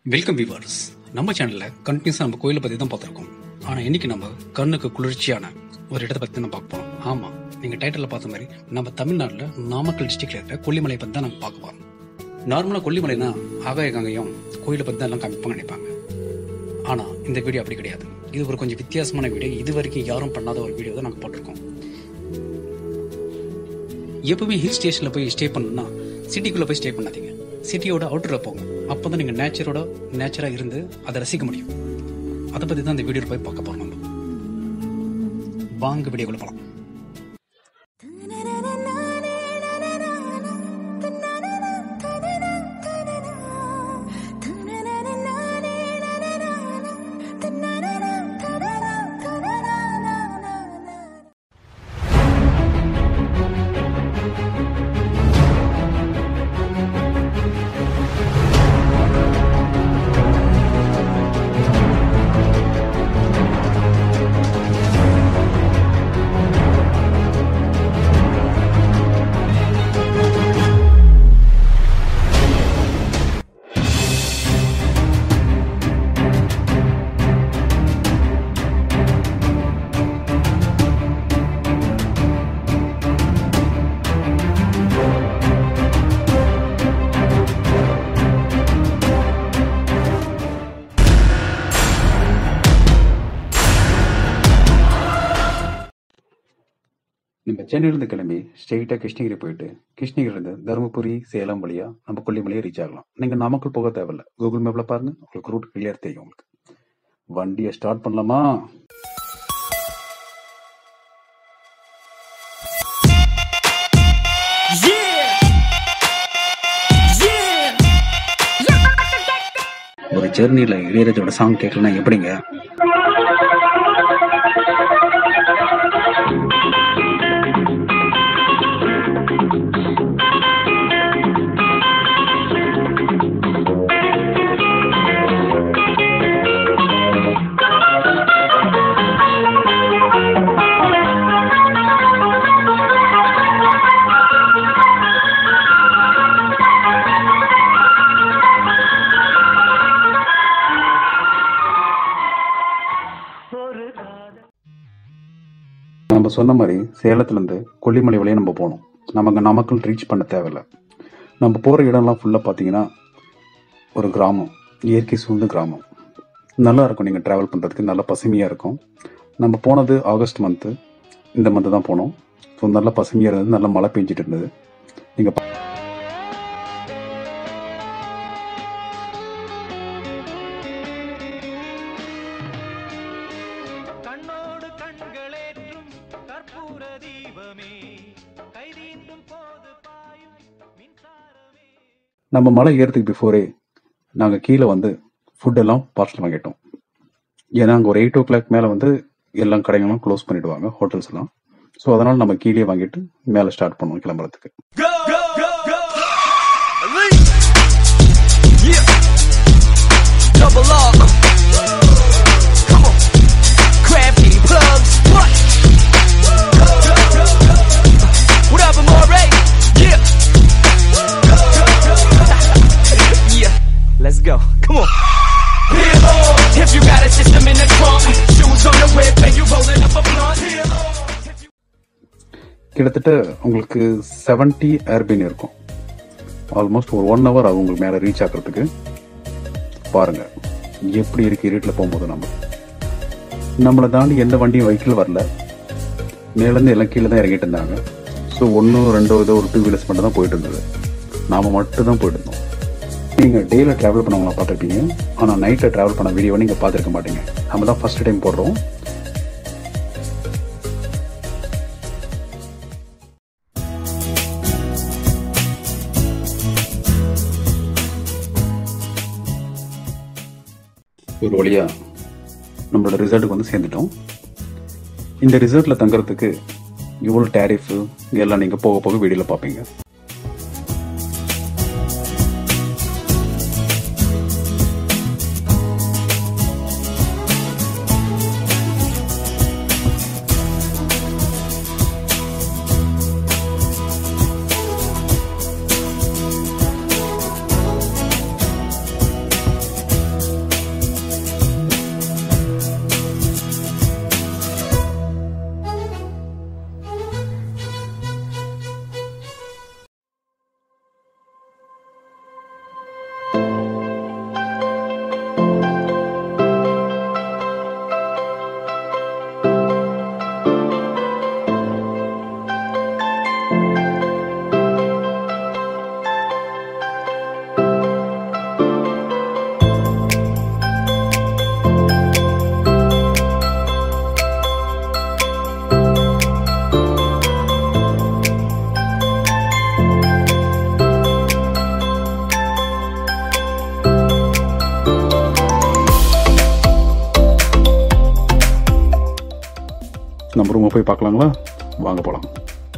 Welcome viewers நம்ம சேனல்ல கண்டினியூஸா நம்ம கோயிலை பத்தி தான் பார்த்திருக்கோம் ஆனா இன்னைக்கு நம்ம கண்ணுக்கு குளிர்ச்சியான ஒரு இடத்தை பத்தி தான் பார்க்க போறோம் ஆமா நீங்க டைட்டில்ல பார்த்த மாதிரி நம்ம தமிழ்நாட்டுல நாமக்கல் டிஸ்ட்ரிக்ட்ல இருக்க கொல்லிமலை பத்தி தான் நம்ம பார்க்க போறோம் நார்மலா கொல்லிமலைனா ஆகாய கங்கையும் கோயிலை பத்தி தான் எல்லாம் காமிப்பாங்க நினைப்பாங்க ஆனா இந்த வீடியோ அப்படி கிடையாது இது ஒரு கொஞ்சம் வித்தியாசமான வீடியோ இது வரைக்கும் யாரும் பண்ணாத ஒரு வீடியோ தான் நாங்க போட்டிருக்கோம் எப்பவுமே ஹில் ஸ்டேஷன்ல போய் ஸ்டே பண்ணணும்னா சிட்டிக்குள்ள போய் ஸ்டே பண்ணாதீங்க சிட்டியோட அவுட்டர்ல போங்க அப்பதான் நீங்க நேச்சரோட நேச்சரா இருந்து அதை ரசிக்க முடியும் அதை பத்தி தான் இந்த வீடியோல போய் பார்க்க போறோம் நம்ம வாங்க வீடியோக்குள்ள போலாம் நம்ம சென்னையிலேருந்து கிளம்பி ஸ்ட்ரெயிட்டாக கிருஷ்ணகிரி போயிட்டு கிருஷ்ணகிரிலேருந்து தருமபுரி சேலம் வழியா நம்ம கொல்லிமலையை ரீச் ஆகலாம் நீங்கள் நாமக்கல் போக தேவையில்ல கூகுள் மேப்பில் பாருங்க உங்களுக்கு ரூட் கிளியர் தெரியும் உங்களுக்கு வண்டியை ஸ்டார்ட் பண்ணலாமா ஒரு ஜெர்னியில் இளையராஜோட சாங் கேட்கலன்னா எப்படிங்க நம்ம சொன்ன மாதிரி சேலத்துலேருந்து கொல்லிமலை வழியாக நம்ம போகணும் நமக்கு நாமக்கல் ரீச் பண்ண தேவையில்ல நம்ம போகிற இடம்லாம் ஃபுல்லாக பார்த்தீங்கன்னா ஒரு கிராமம் இயற்கை சூழ்ந்த கிராமம் நல்லா இருக்கும் நீங்கள் ட்ராவல் பண்ணுறதுக்கு நல்லா பசுமையாக இருக்கும் நம்ம போனது ஆகஸ்ட் மந்த்து இந்த மந்த்து தான் போனோம் ஸோ நல்லா பசுமையாக இருந்தது நல்லா மழை பெஞ்சிட்டு இருந்தது நீங்கள் கண்ணோடு கண்களேற்றும் கற்பூர தீபமே கைதீண்டும் போது பாயும் மின்சாரமே நம்ம மலை ஏறதுக்கு பிஃபோரே நாங்கள் கீழே வந்து ஃபுட்டெல்லாம் பார்சல் வாங்கிட்டோம் ஏன்னா அங்கே ஒரு எயிட் ஓ கிளாக் மேலே வந்து எல்லா கடைகளும் க்ளோஸ் பண்ணிடுவாங்க ஹோட்டல்ஸ் எல்லாம் ஸோ அதனால் நம்ம கீழே வாங்கிட்டு மேலே ஸ்டார்ட் பண்ணுவோம் கிளம்புறதுக்கு Go, go, go, go! Yeah. Double up. Come on. Crafty plugs. What? What up, Amore? Yeah. yeah. Let's go. Come on. Hit on. If you got a system in the trunk, shoes on the whip, and you rolling up a blunt. Hit on. கிட்டத்தட்ட உங்களுக்கு seventy ஏர்பின் இருக்கும் almost ஒரு one hour ஆகும் உங்களுக்கு மேலே reach ஆகிறதுக்கு பாருங்க எப்படி இருக்கு இருட்டில் போகும்போது நம்ம நம்மளை தாண்டி எந்த வண்டியும் வெஹிக்கிள் வரல மேலேருந்து எல்லாம் கீழே தான் இறங்கிட்டு இருந்தாங்க ஸோ ஒன்றோ ரெண்டோ ஏதோ ஒரு டூ வீலர்ஸ் மட்டும் தான் போயிட்டு இருந்தது நாம மட்டும் தான் போயிட்டு இருந்தோம் நீங்கள் டேயில் ட்ராவல் பண்ணவங்கள பார்த்துருப்பீங்க ஆனால் நைட்டில் ட்ராவல் பண்ண வீடியோவை நீங்கள் பார்த்துருக்க மாட்டீங்க நம்ம தான் ஃபர்ஸ்ட் டைம் போடுறோம் ஒரு வழியா நம்மளோட ரிசல்ட்டுக்கு வந்து சேர்ந்துட்டோம் இந்த ரிசல்ட்டில் தங்குறதுக்கு எவ்வளோ டேரிஃபு எல்லாம் நீங்கள் போக போக வீடியோவில் பார்ப்பீங்க நம்ம ரூமை போய் பார்க்கலாங்களா வாங்க போகலாம்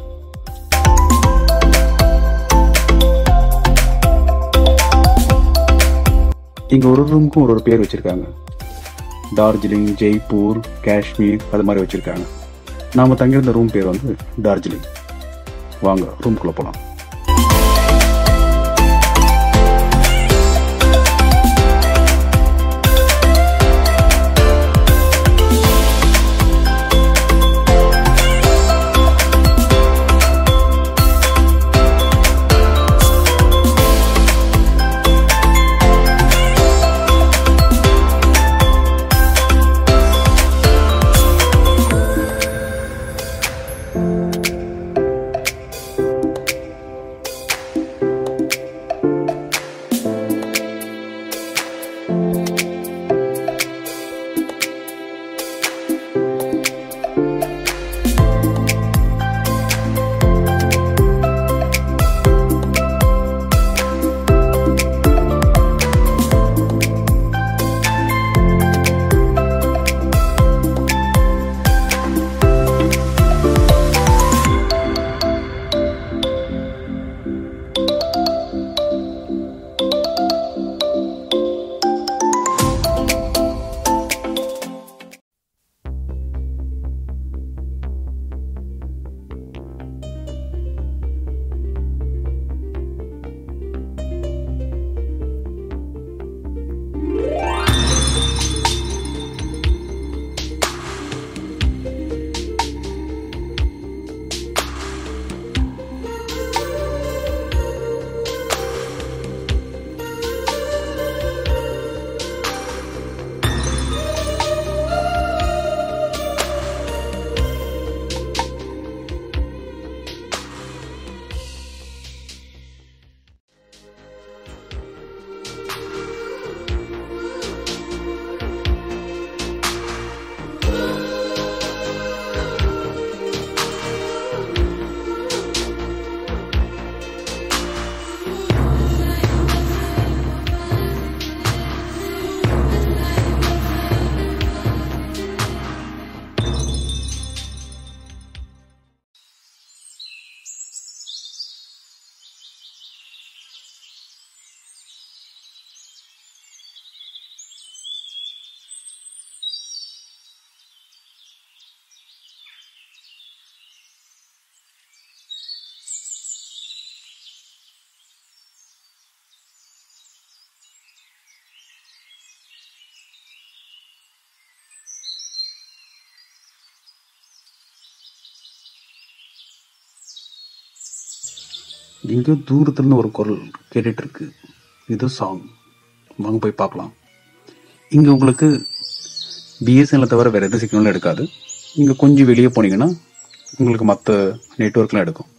இங்கே ஒரு ரூமுக்கும் ஒரு ஒரு பேர் வச்சுருக்காங்க டார்ஜிலிங் ஜெய்ப்பூர் காஷ்மீர் அது மாதிரி வச்சுருக்காங்க நாம் தங்கியிருந்த ரூம் பேர் வந்து டார்ஜிலிங் வாங்க ரூம்குள்ளே போகலாம் இங்கே தூரத்துலேருந்து ஒரு குரல் கேட்டுட்டு இருக்கு இது சாங் வாங்க போய் பார்க்கலாம் இங்கே உங்களுக்கு பிஎஸ்என்எல் தவிர வேறு எந்த சிக்னலும் எடுக்காது இங்கே கொஞ்சம் வெளியே போனீங்கன்னா உங்களுக்கு மற்ற நெட்ஒர்க்லாம் எடுக்கும்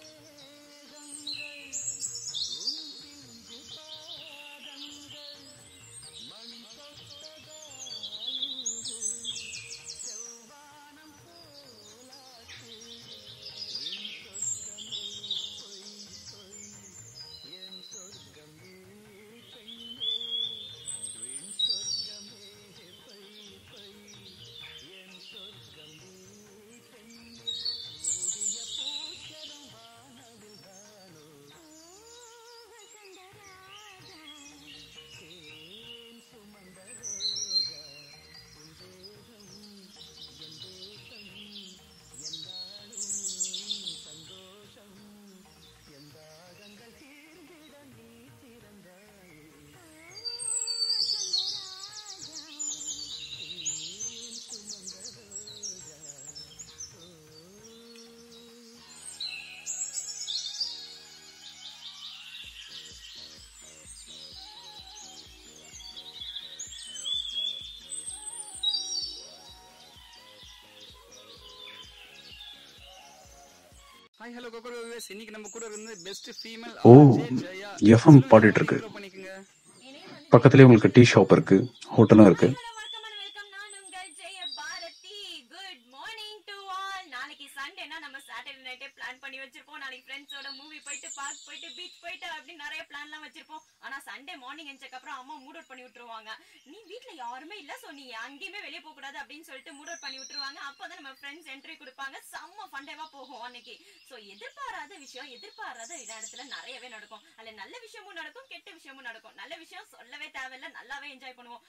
ஹாய் ஹலோ கோகோ விவேஸ் இன்னைக்கு நம்ம கூட இருந்து பெஸ்ட் ஃபீமேல் ஓ எஃப்எம் பாடிட்டு இருக்கு பண்ணிக்கங்க பக்கத்துலேயே உங்களுக்கு டீ ஷாப் இருக்கு ஹோட்டலும் இருக்கு வணக்கம் அண்ட் வெல்கம் நான் உங்கள் Jaya Bharathi good morning to all நாளைக்கு சண்டேனா நம்ம சாட்டர்டே நைட்டே பிளான் பண்ணி வச்சிருப்போம் நாளைக்கு ஃப்ரெண்ட்ஸோட மூவி போயிட்டு பார்க் போயிட்டு பீச் போயிட்டு அப்படி நிறைய பிளான்லாம் வச்சிருப்போம் ஆனா சண்டே மார்னிங் எஞ்சக்கு அப்புறம் அம்மா மூட் அவுட் பண்ணி விட்டுருவாங்க விட்டுருவாங்க நீ வீட்ல யாருமே இல்ல சோ நீ அங்கேயுமே வெளியே போக கூடாது அப்படின்னு சொல்லிட்டு மூட் அவுட் பண்ணி விட்டுருவாங்க அப்பதான் நம்ம ஃப்ரெண்ட்ஸ் என்ட்ரி கொடுப்பாங்க செம்ம ஃபண்டேவா போகும் அன்னைக்கு சோ எதிர்பாராத விஷயம் எதிர்பாராத இடத்துல நிறையவே நடக்கும் அதுல நல்ல விஷயமும் நடக்கும் கெட்ட விஷயமும் நடக்கும் நல்ல விஷயம் சொல்லவே தேவையில்ல நல்லாவே என்ஜாய் பண்ணுவோம்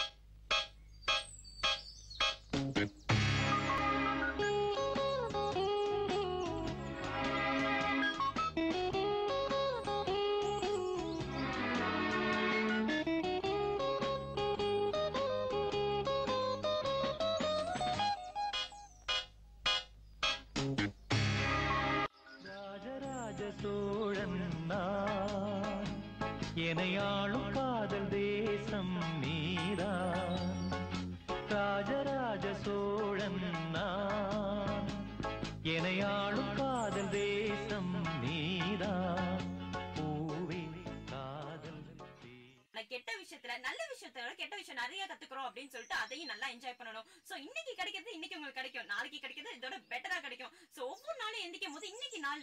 ராஜராஜ சோழன் நான் எனையாளும் காதல் தேசம் நீதான் ராஜராஜ சோழன் நான் எனையாளும் காதல் தேசம் நீதான் பூவே காதல் தே ஆனா கெட்ட விஷயத்துல நல்ல விஷயத்தை விட கெட்ட விஷயம் நிறைய கத்துக்கிறோம் அப்படின்னு சொல்லிட்டு அதையும் நல்லா என்ஜாய் பண்ணணும் சோ இன்னைக்கு கிடைக்கிறது இன்னைக்கு உங்களுக்கு கிடைக்கும் நாளைக்கு கிடைக்கிறது இதோட பெட்டரா கிடைக்கும் சோ ஒவ்வொரு நாளும் எந்திக்கும் போது இன்னைக்கு நாள்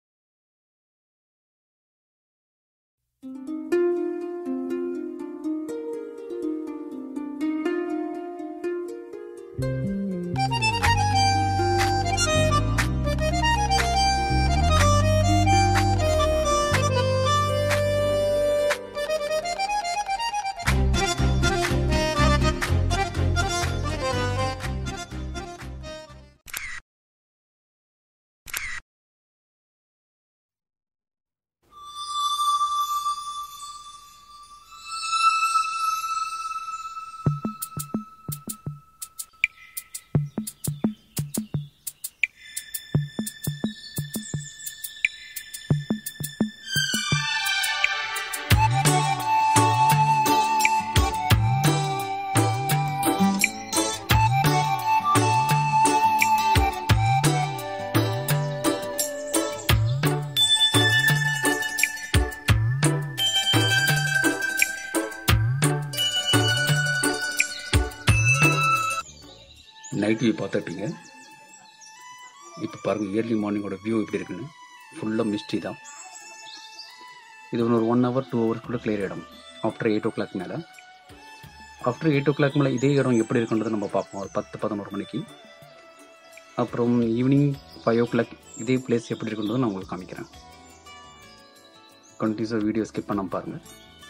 நைட் வியூ பார்த்துட்டீங்க இப்போ பாருங்கள் இயர்லி மார்னிங்கோட வியூ எப்படி இருக்குன்னு ஃபுல்லாக மிஸ்டி தான் இது ஒரு ஒன் ஹவர் டூ ஹவர்ஸ்க்குள்ளே கிளியர் ஆகிடும் ஆஃப்டர் எயிட் ஓ கிளாக் மேலே ஆஃப்டர் எயிட் ஓ கிளாக் மேலே இதே இடம் எப்படி இருக்குன்றதை நம்ம பார்ப்போம் ஒரு பத்து பதினோரு மணிக்கு அப்புறம் ஈவினிங் ஃபைவ் ஓ கிளாக் இதே பிளேஸ் எப்படி இருக்குன்றதை நான் உங்களுக்கு காமிக்கிறேன் கண்டினியூஸாக வீடியோ ஸ்கிப் பண்ணாம பாருங்கள்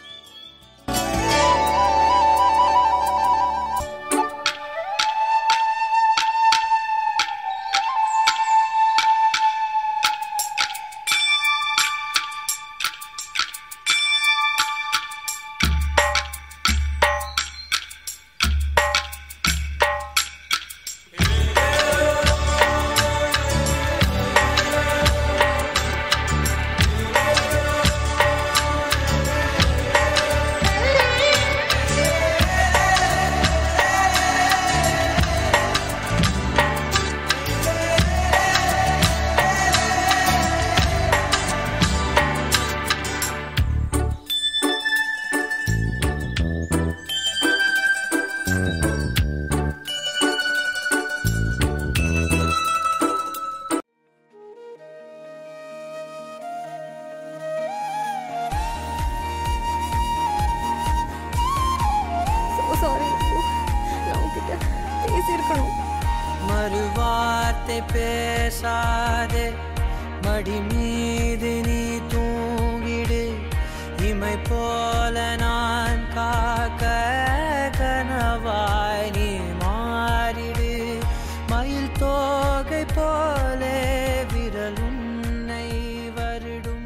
சாரி நான் உங்ககிட்ட பேசியிருக்கணும் மறுவார்த்தை பேசாதே மடி மீது நீ தூங்கிடு இமை போல நான் காக்க கனவாய் நீ மாறிடு மயில் தோகை போலே விரல் உன்னை வருடும்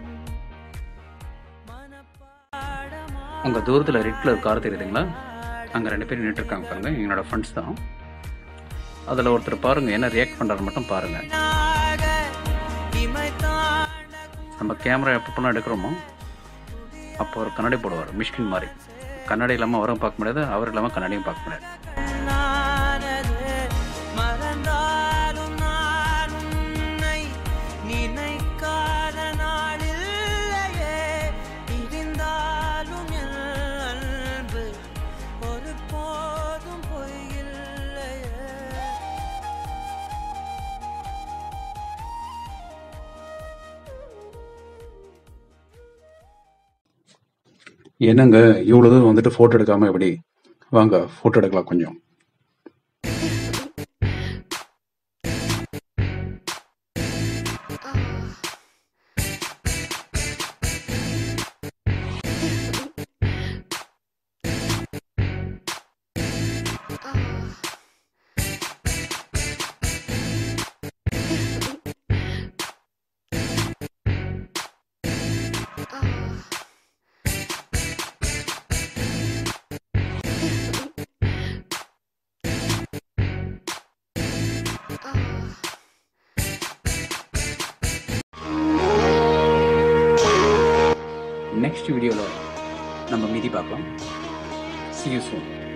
மனப்பாடமா உங்கள் தூரத்தில் ரெட் கலர் கார் தெரியுதுங்களா அங்கே ரெண்டு பேர் நின்றுட்டு இருக்காங்க பாருங்க என்னோட ஃப்ரெண்ட்ஸ் தான் அதில் ஒருத்தர் பாருங்க என்ன ரியாக்ட் பண்ணுறாரு மட்டும் பாருங்க நாக இமை தாண்ட நம்ம கேமரா எப்பப்பெல்லாம் எடுக்கிறோமோ அப்போ ஒரு கண்ணாடி போடுவார் மிஷ்கின் மாதிரி கண்ணாடி இல்லாமல் அவரும் பார்க்க முடியாது அவர் இல்லாமல் கண்ணாடியும் பார்க்க முடியாது நானது மறந்தாலும் நான் உன்னை நினைக்காத நாளில்லையே இருந்தாலும் என் அன்பு ஒரு போதும் பொய்யில்லையே என்னங்க இவ்வளவு தூரம் வந்துட்டு போட்டோ எடுக்காம எப்படி வாங்க போட்டோ எடுக்கலாம் கொஞ்சம் நெக்ஸ்ட் வீடியோவில் நம்ம மீதி பார்க்கலாம் see you soon